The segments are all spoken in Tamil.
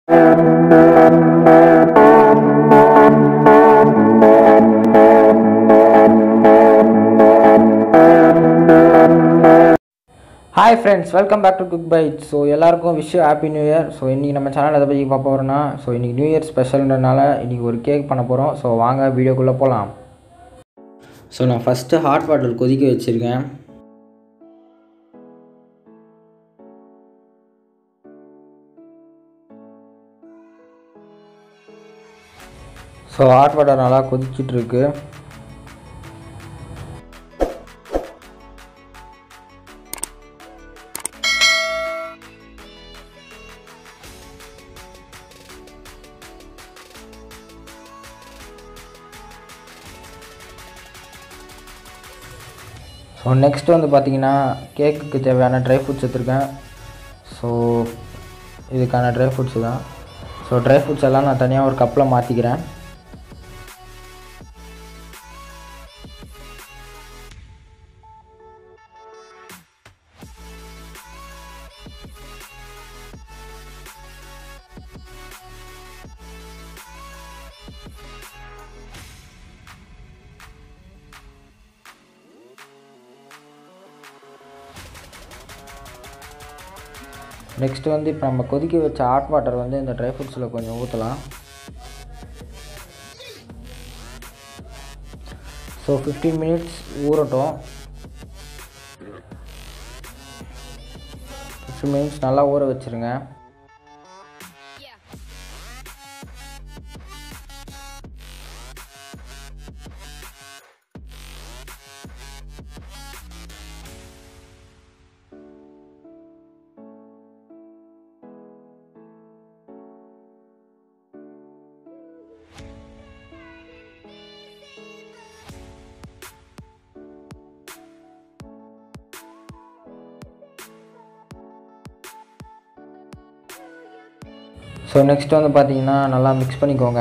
hi friends welcome back to cook bite so எல்லாருக்கும் wish happy new year so இன்றைக்கி நம்ம சேனல் எதை பற்றி பார்க்க போகிறோம்னா ஸோ இன்றைக்கி நியூ இயர் ஸ்பெஷல்ன்றனால இன்றைக்கி ஒரு கேக் பண்ண போகிறோம் ஸோ வாங்க வீடியோக்குள்ளே போகலாம் ஸோ நான் ஃபஸ்ட்டு ஹாட் வாட்டர் கொதிக்க வச்சுருக்கேன் ஸோ ஹாட் வாட்டர் நல்லா கொதிச்சிட்ருக்கு ஸோ நெக்ஸ்ட் வந்து பார்த்தீங்கன்னா கேக்குக்கு தேவையான ட்ரை ஃப்ரூட்ஸ் எடுத்துருக்கேன் ஸோ இதுக்கான ட்ரை ஃப்ரூட்ஸ் தான் ஸோ ட்ரை ஃப்ரூட்ஸ் எல்லாம் நான் தனியாக ஒரு கப்பில் மாற்றிக்கிறேன் நெக்ஸ்ட் வந்து இப்போ நம்ம கொதிக்க வச்ச ஹாட் வாட்டர் வந்து இந்த ட்ரை ஃப்ரூட்ஸில் கொஞ்சம் ஊற்றலாம் ஸோ ஃபிஃப்டீன் மினிட்ஸ் ஊறட்டும் ஃபிஃப்டீன் மினிட்ஸ் நல்லா ஊற வச்சுருங்க ஸோ நெக்ஸ்ட் வந்து பார்த்தீங்கன்னா நல்லா மிக்ஸ் பண்ணிக்கோங்க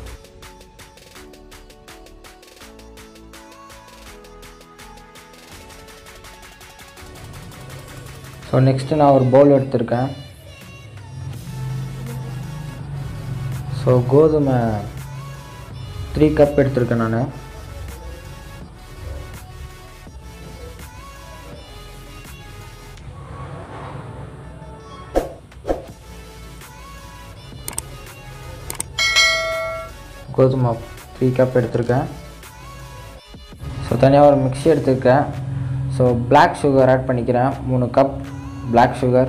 ஸோ நெக்ஸ்ட்டு நான் ஒரு பவுல் எடுத்திருக்கேன் ஸோ கோதுமை த்ரீ கப் எடுத்திருக்கேன் நான் கோதுமை த்ரீ கப் எடுத்திருக்கேன் ஸோ தனியாக ஒரு மிக்ஸி எடுத்திருக்கேன் ஸோ பிளாக் சுகர் ஆட் பண்ணிக்கிறேன் மூணு கப் பிளாக் சுகர்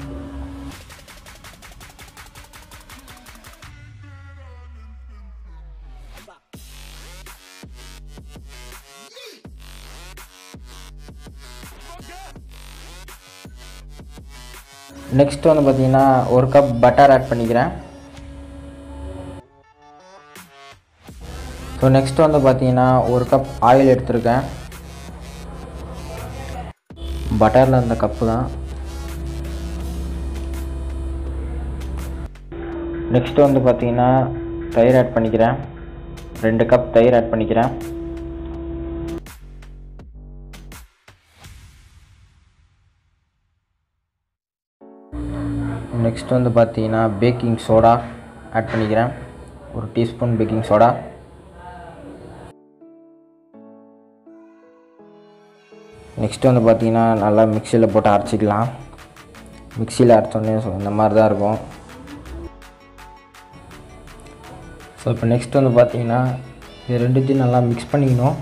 நெக்ஸ்ட் வந்து பார்த்தீங்கன்னா ஒரு கப் பட்டர் ஆட் பண்ணிக்கிறேன் ஸோ நெக்ஸ்ட் வந்து பார்த்தீங்கன்னா ஒரு கப் ஆயில் எடுத்திருக்கேன் பட்டரில் இந்த கப்பு தான் நெக்ஸ்ட் வந்து பார்த்தீங்கன்னா தயிர் ஆட் பண்ணிக்கிறேன் ரெண்டு கப் தயிர் ஆட் பண்ணிக்கிறேன் நெக்ஸ்ட் வந்து பார்த்தீங்கன்னா பேக்கிங் சோடா ஆட் பண்ணிக்கிறேன் ஒரு டீஸ்பூன் பேக்கிங் சோடா நெக்ஸ்ட் வந்து பார்த்தீங்கன்னா நல்லா மிக்சியில் போட்டு அரைச்சிக்கலாம் மிக்சியில் அரைச்சோன்னே ஸோ இந்த மாதிரி தான் இருக்கும் ஸோ இப்போ நெக்ஸ்ட் வந்து பார்த்தீங்கன்னா இது ரெண்டுத்தையும் நல்லா மிக்ஸ் பண்ணிக்கணும்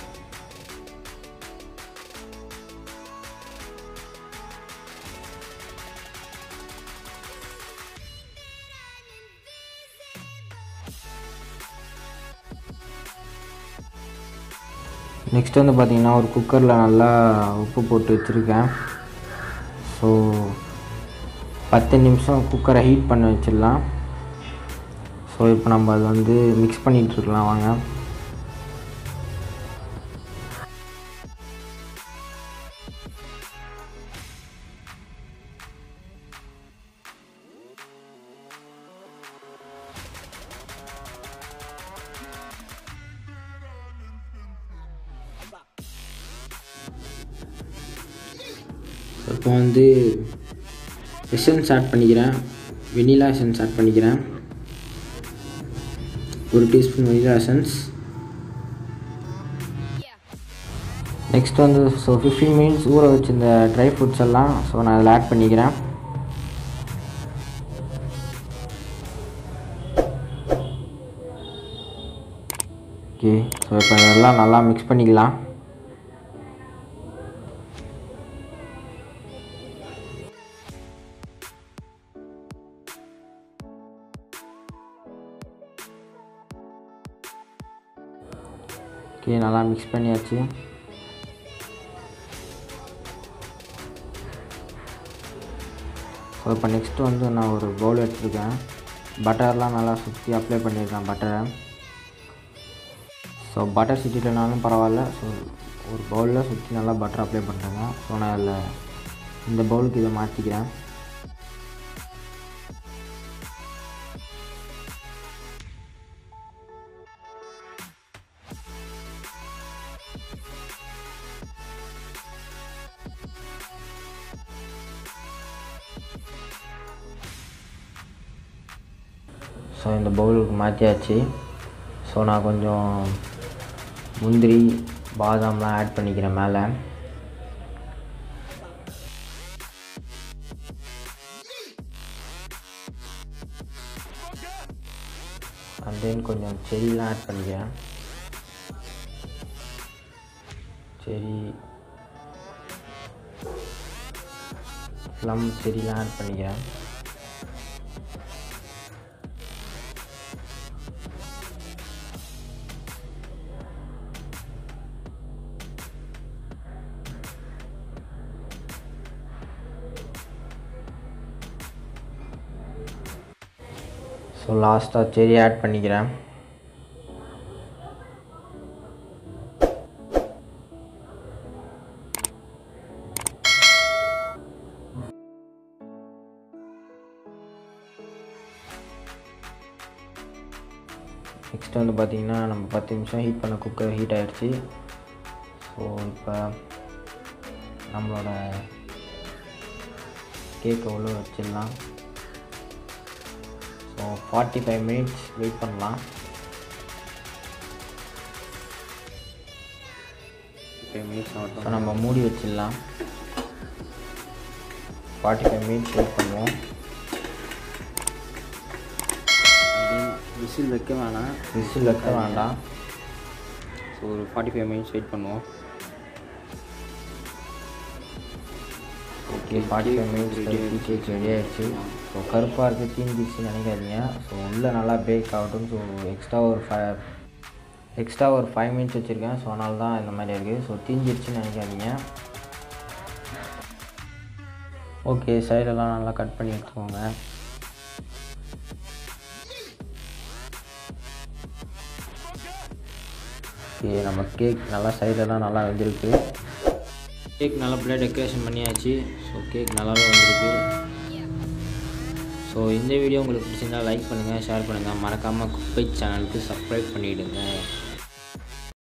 நெக்ஸ்ட் வந்து பார்த்திங்கன்னா ஒரு குக்கரில் நல்லா உப்பு போட்டு வச்சுருக்கேன் ஸோ பத்து நிமிஷம் குக்கரை ஹீட் பண்ண வச்சிடலாம் ஸோ இப்போ நம்ம அதை வந்து மிக்ஸ் பண்ணிகிட்ருக்கலாம் வாங்க இப்போ வந்து எசன்ஸ் ஆட் பண்ணிக்கிறேன் வெனிலா எசன்ஸ் ஆட் பண்ணிக்கிறேன் ஒரு டீஸ்பூன் வெனிலா எசன்ஸ் நெக்ஸ்ட் வந்து ஸோ ஃபிஃப்டீன் மினிட்ஸ் ஊற வச்சிருந்த ட்ரை ஃப்ரூட்ஸ் எல்லாம் ஸோ நான் அதில் ஆட் பண்ணிக்கிறேன் ஓகே ஸோ இப்போ இதெல்லாம் நல்லா மிக்ஸ் பண்ணிக்கலாம் ஓகே நல்லா மிக்ஸ் பண்ணியாச்சு ஸோ இப்போ நெக்ஸ்ட்டு வந்து நான் ஒரு பவுல் எடுத்துருக்கேன் பட்டர்லாம் நல்லா சுற்றி அப்ளை பண்ணியிருக்கேன் பட்டரை ஸோ பட்டர் சுற்றிட்டனாலும் பரவாயில்ல ஸோ ஒரு பவுலில் சுற்றி நல்லா பட்டர் அப்ளை பண்ணுறேங்க ஸோ நான் அதில் இந்த பவுலுக்கு இதை மாற்றிக்கிறேன் ஸோ இந்த பவுலுக்கு மாற்றியாச்சு ஸோ நான் கொஞ்சம் முந்திரி பாதாம்லாம் ஆட் பண்ணிக்கிறேன் மேலே அண்ட் தென் கொஞ்சம் செரிலாம் ஆட் பண்ணிக்கிறேன் செரி ப்ளம் செரிலாம் ஆட் பண்ணிக்கிறேன் ஸோ லாஸ்ட்டாக செரி ஆட் பண்ணிக்கிறேன் நெக்ஸ்ட் வந்து பார்த்திங்கன்னா நம்ம பத்து நிமிஷம் ஹீட் பண்ண குக்கர் ஹீட் ஆகிடுச்சு ஸோ இப்போ நம்மளோட கேக்கை உள்ள வச்சிடலாம் so forty five minutes wait பண்ணலாம் ஃபைவ் மினிட்ஸ் ஸோ ஆகட்டும் நம்ம மூடி வச்சிடலாம் ஃபார்ட்டி ஃபைவ் மினிட்ஸ் வெயிட் பண்ணுவோம் விசில் வைக்க வேணாம் விசில் வைக்க வேண்டாம் ஸோ ஒரு ஃபார்ட்டி ஃபைவ் மினிட்ஸ் வெயிட் பண்ணுவோம் okay forty five minutes cake ready ஆகிடுச்சு ஸோ கருப்பாக இருக்குது தீஞ்சிச்சுன்னு நினைக்காதீங்க ஸோ உள்ளே நல்லா பேக் ஆகட்டும் ஸோ எக்ஸ்ட்ரா ஒரு ஃபைவ் எக்ஸ்ட்ரா ஒரு ஃபைவ் மினிட்ஸ் வச்சுருக்கேன் ஸோ அதனால தான் இந்த மாதிரி இருக்குது ஸோ தீஞ்சிருச்சுன்னு நினைக்காதீங்க ஓகே சைடெல்லாம் நல்லா கட் பண்ணி எடுத்துக்கோங்க ஓகே நம்ம கேக் நல்லா சைடெல்லாம் நல்லா வெந்திருக்கு கேக் நல்லபடியாக டெக்கரேஷன் பண்ணியாச்சு ஸோ கேக் நல்லாவே வந்திருக்கு ஸோ இந்த வீடியோ உங்களுக்கு பிடிச்சிருந்தா லைக் பண்ணுங்கள் ஷேர் பண்ணுங்கள் மறக்காமல் குப்பை சேனலுக்கு சப்ஸ்கிரைப் பண்ணிவிடுங்க